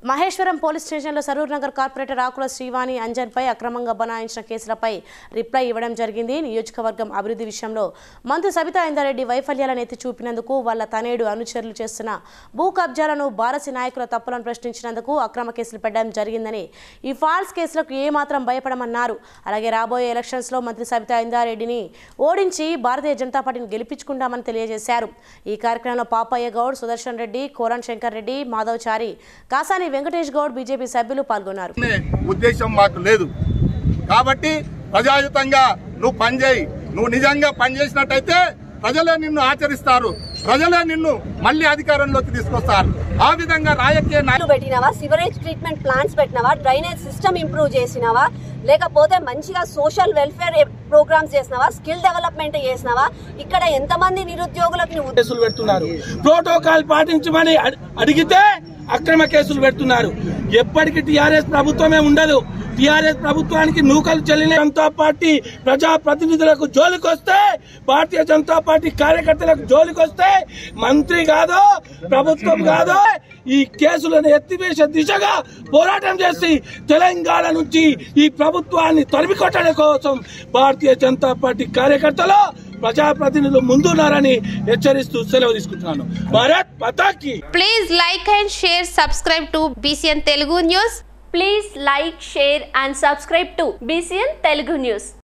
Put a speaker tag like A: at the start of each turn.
A: Maheshwaram police స్టేషన్లో Saroor Nagar corporator Akula Srivani అంజన్పై అక్రమంగా బనాయించిన కేసులపై రిప్లై ఇవ్వడం జరిగింది నియోజకవర్గం అభివృద్ధి విషయంలో మంత్రి సబితా ఇందారెడ్డి వైఫల్యాలను ఎత్తి చూపినందుకు వాళ్ళ తనేడు అనుచరులు చేస్తున్న భూ కబ్జాలను బారసి నాయకుల తప్పులను ప్రశ్నించినందుకు అక్రమ కేసులు పెట్టడం జరిగిందని ఈ ఫాల్స్ కేసులకు ఏమాత్రం భయపడమన్నారు అలాగే రాబోయే ఎలక్షన్స్లో మంత్రి సబితా ఇందారెడ్డిని ఓడించి భారతీయ జనతా పార్టీని గెలిపించుకుంటామని తెలియజేశారు ఈ కార్యక్రమంలో పాపయ్య గౌడ్ సుదర్శన్ రెడ్డి కోరన్ శంకర్ రెడ్డి మాధవచారి కాసాని వెంకటేష్ గౌడ్ బీజేపీ సభ్యులు పాల్గొన్నారు
B: అనే ఉద్దేశం మాకు లేదు కాబట్టి ప్రజాయుతంగా నువ్వు పనిచేయి నువ్వు నిజంగా పనిచేసినట్టయితే ప్రజలే నిన్ను ఆచరిస్తారు ప్రజలే నిన్ను మళ్ళీ అధికారంలోకి తీసుకొస్తారు ఆ విధంగా రాజకీయ నాయ-
C: రోడ్లు పెట్టినావా సివరేజ్ ట్రీట్మెంట్ ప్లాంట్స్ పెట్టినావా డ్రైనేజ్ సిస్టమ్ ఇంప్రూవ్ చేసినావా లేకపోతే మంచిగా సోషల్ వెల్ఫేర్ ప్రోగ్రామ్స్ చేసినావా స్కిల్ డెవలప్మెంట్ చేసినావా ఇక్కడ ఎంతమంది నిరుద్యోగులకు నువ్వు
D: కేసులు పెడుతున్నారు ప్రోటోకాల్ పాటించమని అడి- అడిగితే అక్రమ కేసులు పెడుతున్నారు ఎప్పటికీ టిఆర్ఎస్ ప్రభుత్వమే ఉండదు టిఆర్ఎస్ ప్రభుత్వానికి నూకలు చెల్లిన జనతా పార్టీ ప్రజా ప్రతినిధులకు జోలికొస్తే భారతీయ జనతా పార్టీ కార్యకర్తలకు జోలికొస్తే మంత్రి కాదో ప్రభుత్వం కాదో ఈ కేసులను ఎత్తివేసే దిశగా పోరాటం చేసి తెలంగాణ నుంచి ఈ ప్రభుత్వాన్ని తరిమికొట్టడం కోసం భారతీయ జనతా పార్టీ కార్యకర్తలు ప్రజాప్రతినిధులు ముందున్నారని హెచ్చరిస్తూ సెలవు తీసుకుంటున్నాను Bharat పతాకి
E: Please like and share, subscribe to BCN Telugu News.
F: Please like, share and subscribe to BCN Telugu News.